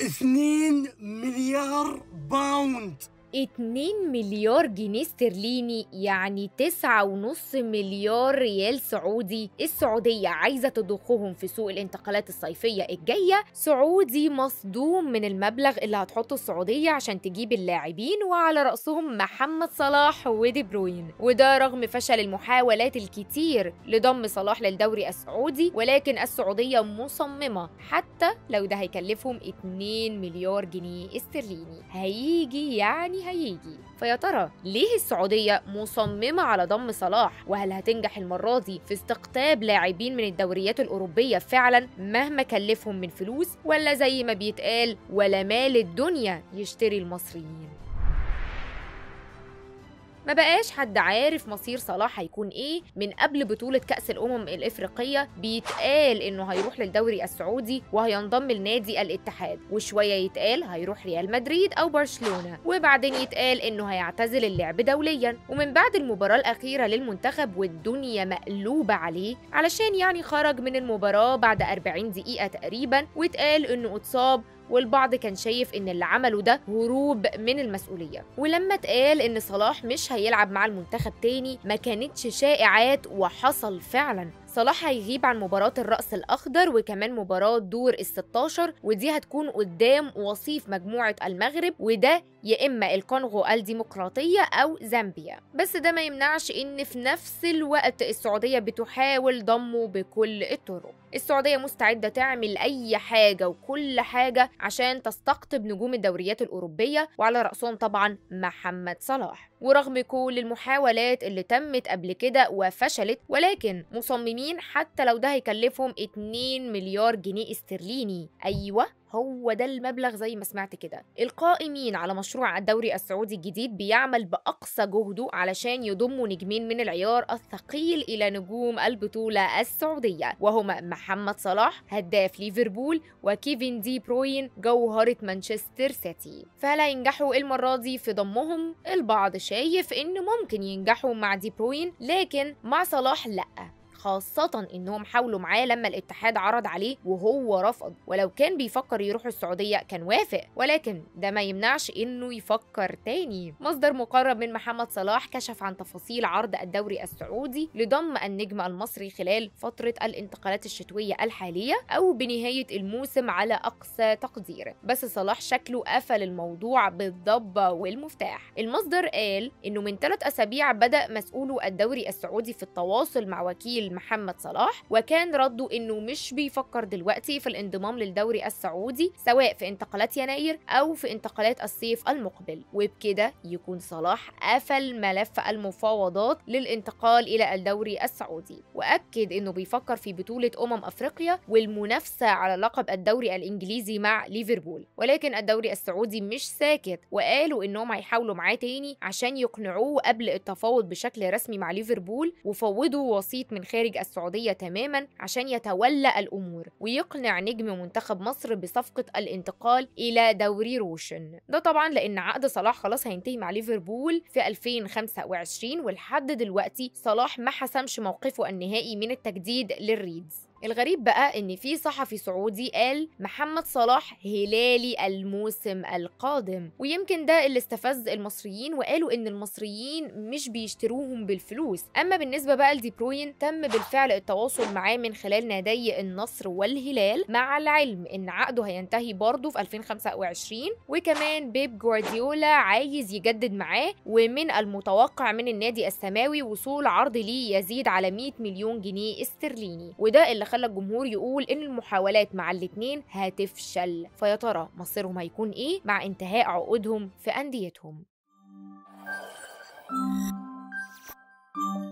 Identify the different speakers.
Speaker 1: 2 مليار باوند
Speaker 2: 2 مليار جنيه استرليني يعني 9.5 مليار ريال سعودي السعودية عايزة تضخهم في سوق الانتقالات الصيفية الجاية سعودي مصدوم من المبلغ اللي هتحطه السعودية عشان تجيب اللاعبين وعلى رأسهم محمد صلاح ودي بروين وده رغم فشل المحاولات الكتير لضم صلاح للدوري السعودي ولكن السعودية مصممة حتى لو ده هيكلفهم 2 مليار جنيه استرليني هيجي يعني هيجي فيا ترى ليه السعودية مصممة على ضم صلاح وهل هتنجح المرة دي في استقطاب لاعبين من الدوريات الأوروبية فعلا مهما كلفهم من فلوس ولا زي ما بيتقال ولا مال الدنيا يشتري المصريين ما بقاش حد عارف مصير صلاح هيكون ايه من قبل بطولة كأس الأمم الإفريقية بيتقال إنه هيروح للدوري السعودي وهينضم لنادي الاتحاد وشوية يتقال هيروح ريال مدريد أو برشلونة وبعدين يتقال إنه هيعتزل اللعب دوليا ومن بعد المباراة الأخيرة للمنتخب والدنيا مقلوبة عليه علشان يعني خرج من المباراة بعد 40 دقيقة تقريبا واتقال إنه اتصاب والبعض كان شايف ان اللي عمله ده هروب من المسؤوليه ولما اتقال ان صلاح مش هيلعب مع المنتخب تاني ما كانتش شائعات وحصل فعلا صلاح هيغيب عن مباراة الرأس الأخضر وكمان مباراة دور ال 16 ودي هتكون قدام وصيف مجموعة المغرب وده يا إما الكونغو الديمقراطية أو زامبيا بس ده ما يمنعش إن في نفس الوقت السعودية بتحاول ضمه بكل الطرق السعودية مستعدة تعمل أي حاجة وكل حاجة عشان تستقطب نجوم الدوريات الأوروبية وعلى رأسهم طبعا محمد صلاح ورغم كل المحاولات اللي تمت قبل كده وفشلت ولكن مصممين حتى لو ده هيكلفهم 2 مليار جنيه استرليني أيوة هو ده المبلغ زي ما سمعت كده القائمين على مشروع الدوري السعودي الجديد بيعمل بأقصى جهده علشان يضموا نجمين من العيار الثقيل إلى نجوم البطولة السعودية وهما محمد صلاح هداف ليفربول وكيفن دي بروين جوهرة مانشستر سيتي فهل هينجحوا المرة دي في ضمهم البعض شايف إن ممكن ينجحوا مع دي بروين لكن مع صلاح لأ خاصة إنهم حاولوا معاه لما الاتحاد عرض عليه وهو رفض ولو كان بيفكر يروح السعودية كان وافق ولكن ده ما يمنعش إنه يفكر تاني مصدر مقرب من محمد صلاح كشف عن تفاصيل عرض الدوري السعودي لضم النجم المصري خلال فترة الانتقالات الشتوية الحالية أو بنهاية الموسم على أقصى تقدير بس صلاح شكله قفل الموضوع بالضبة والمفتاح المصدر قال إنه من ثلاث أسابيع بدأ مسؤولو الدوري السعودي في التواصل مع وكيل محمد صلاح وكان رده انه مش بيفكر دلوقتي في الانضمام للدوري السعودي سواء في انتقالات يناير او في انتقالات الصيف المقبل وبكده يكون صلاح قفل ملف المفاوضات للانتقال الى الدوري السعودي واكد انه بيفكر في بطوله امم افريقيا والمنافسه على لقب الدوري الانجليزي مع ليفربول ولكن الدوري السعودي مش ساكت وقالوا انهم هيحاولوا معاه تاني عشان يقنعوه قبل التفاوض بشكل رسمي مع ليفربول وفوضوا وسيط من خارج السعودية تماما عشان يتولى الأمور ويقنع نجم منتخب مصر بصفقة الانتقال إلى دوري روشن ده طبعا لأن عقد صلاح خلاص هينتهي مع ليفربول في 2025 ولحد دلوقتي صلاح ما حسمش موقفه النهائي من التجديد للريدز الغريب بقى ان في صحفي سعودي قال محمد صلاح هلالي الموسم القادم ويمكن ده اللي استفز المصريين وقالوا ان المصريين مش بيشتروهم بالفلوس اما بالنسبه بقى لدي بروين تم بالفعل التواصل معاه من خلال نادي النصر والهلال مع العلم ان عقده هينتهي برضه في 2025 وكمان بيب جوارديولا عايز يجدد معاه ومن المتوقع من النادي السماوي وصول عرض ليه يزيد على 100 مليون جنيه استرليني وده اللي خلى الجمهور يقول ان المحاولات مع الاتنين هتفشل فيا ترى مصيرهم هيكون ايه مع انتهاء عقودهم في انديتهم